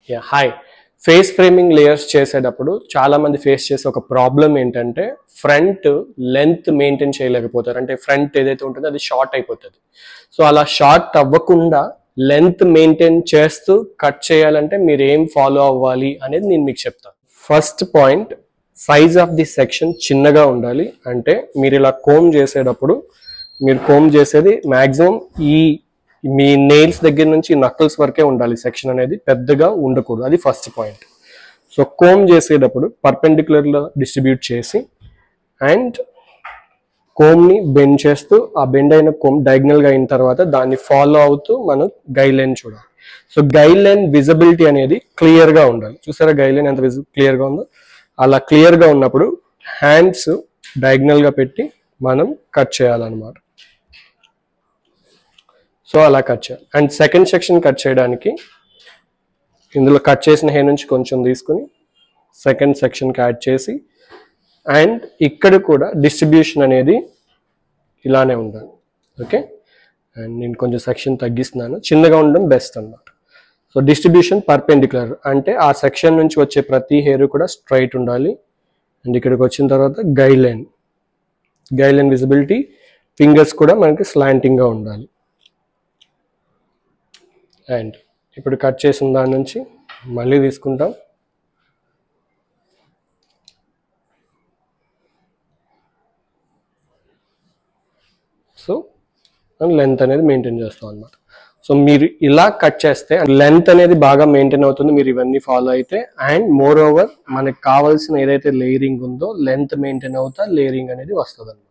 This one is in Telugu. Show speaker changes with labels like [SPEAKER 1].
[SPEAKER 1] yeah hi face framing layers చేసేటప్పుడు చాలా మంది ఫేస్ చేసే ఒక ప్రాబ్లం ఏంటంటే ఫ్రంట్ లెంత్ మెయింటైన్ చేయలేకపోతారు అంటే ఫ్రంట్ ఏదైతే ఉంటుందో అది షార్ట్ అయిపోతుంది సో అలా షార్ట్ అవ్వకుండా లెంత్ మెయింటైన్ చేస్తూ కట్ చేయాలంటే మీరు ఏం ఫాలో అవ్వాలి అనేది నేను మీకు చెప్తాను first point size of the section చిన్నగా ఉండాలి అంటే మీరు ఇలా కోమ్ చేసేటప్పుడు మీరు కోమ్ చేసేది మాక్సిమం ఈ మీ నెయిల్స్ దగ్గర నుంచి నక్కల్స్ వరకే ఉండాలి సెక్షన్ అనేది పెద్దగా ఉండకూడదు అది ఫస్ట్ పాయింట్ సో కోమ్ చేసేటప్పుడు పర్పెండిక్యులర్లో డిస్ట్రిబ్యూట్ చేసి అండ్ కోమ్ని బెండ్ చేస్తూ ఆ బెండ్ అయిన కోమ్ డయాగ్నల్గా అయిన తర్వాత దాన్ని ఫాలో అవుతూ మనం గైడ్ లైన్ చూడాలి సో గైడ్ లైన్ విజిబిలిటీ అనేది క్లియర్గా ఉండాలి చూసారా గైడ్ లైన్ ఎంత విజి క్లియర్గా ఉందో అలా క్లియర్గా ఉన్నప్పుడు హ్యాండ్స్ డయాగ్నల్గా పెట్టి మనం కట్ చేయాలన్నమాట సో అలా కట్ చేయాలి అండ్ సెకండ్ సెక్షన్ కట్ చేయడానికి ఇందులో కట్ చేసిన హెయిర్ నుంచి కొంచెం తీసుకుని సెకండ్ సెక్షన్కి యాడ్ చేసి అండ్ ఇక్కడ కూడా డిస్ట్రిబ్యూషన్ అనేది ఇలానే ఉండాలి ఓకే అండ్ నేను కొంచెం సెక్షన్ తగ్గిస్తున్నాను చిన్నగా ఉండడం బెస్ట్ అన్నమాట సో డిస్ట్రిబ్యూషన్ పర్పెండిక్యులర్ అంటే ఆ సెక్షన్ నుంచి వచ్చే ప్రతి హెయిర్ కూడా స్ట్రైట్ ఉండాలి అండ్ ఇక్కడికి వచ్చిన తర్వాత guide line guide line visibility fingers కూడా మనకి స్లాంటింగ్గా ఉండాలి అండ్ ఇప్పుడు కట్ చేసిన దాని నుంచి మళ్ళీ తీసుకుంటాం సో లెంత్ అనేది మెయింటైన్ చేస్తాం అనమాట సో మీరు ఇలా కట్ చేస్తే లెంత్ అనేది బాగా మెయింటైన్ అవుతుంది మీరు ఇవన్నీ ఫాలో అయితే అండ్ మోర్ ఓవర్ మనకి కావాల్సిన ఏదైతే లేయరింగ్ ఉందో లెంత్ మెయింటైన్ అవుతా లేయరింగ్ అనేది వస్తుంది